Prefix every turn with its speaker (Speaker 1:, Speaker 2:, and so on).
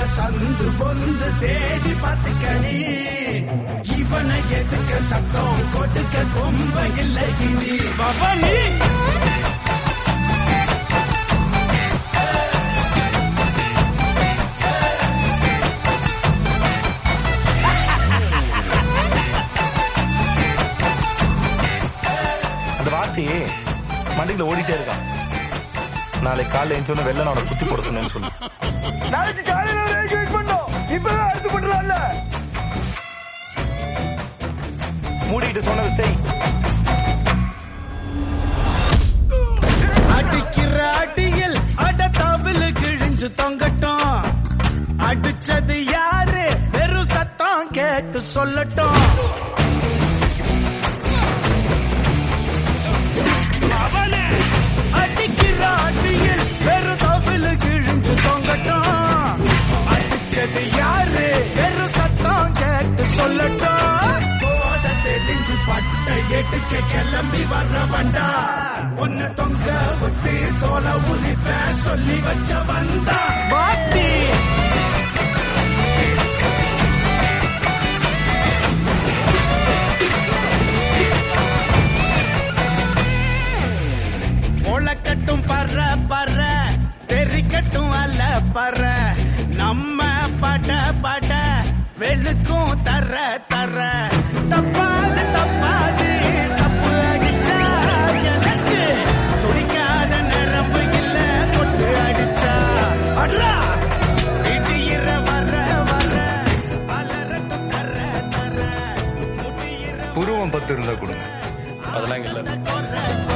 Speaker 1: சந்து பொந்து தேடி பார்த்துக்கடி இவனை எதுக்க சத்தம் கொடுக்க கொம்ப இல்லை இனி பவனி
Speaker 2: அந்த வார்த்தையே மண்டைக்குள்ள ஓடிட்டே இருக்கான் நாளைக்கு காலைல எழுந்தோன்னு வெள்ளை அவனை குத்தி போட சொன்னேன்னு சொல்லு
Speaker 3: நாளைக்கு காலையில வரைக்கும் வெயிட் பண்ணோம் இப்பவே அடுத்து பண்றான்ல
Speaker 2: மூடிட்டு சொன்னது செய்
Speaker 1: அடிக்கிற அடியில் அட தவிழு கிழிஞ்சு தொங்கட்டும் அடிச்சது யாரு வெறும் சத்தம் கேட்டு சொல்லட்டும் அவனே அடிக்கிற அடியில் வெறும் தவிழு கிழிஞ்சு தொங்கட்டும் அடிச்சது யாரு வெறும் சத்தம் கேட்டு சொல்லட்டும் போத தெளிஞ்சு பட்ட எட்டுக்க கிளம்பி வர்ற வண்டா உன்னை தொங்க விட்டு தோலை உரிப்ப சொல்லி வச்ச வந்தா பாட்டி முளைக்கட்டும் பற பற தெரிக்கட்டும் அல்ல பற நம்ம பட பட வெளுக்கும் தர தர தப்பாது தப்பாது தப்பு அடிச்சா எனக்கு துடிக்காத நரம்பு இல்ல கொட்டு அடிச்சா அட்ரா இடியிற வர வர பலரட்டும் தர தர முடியிற
Speaker 2: புருவம் பத்து இருந்தா கொடுங்க அதெல்லாம் இங்க இல்ல
Speaker 1: தர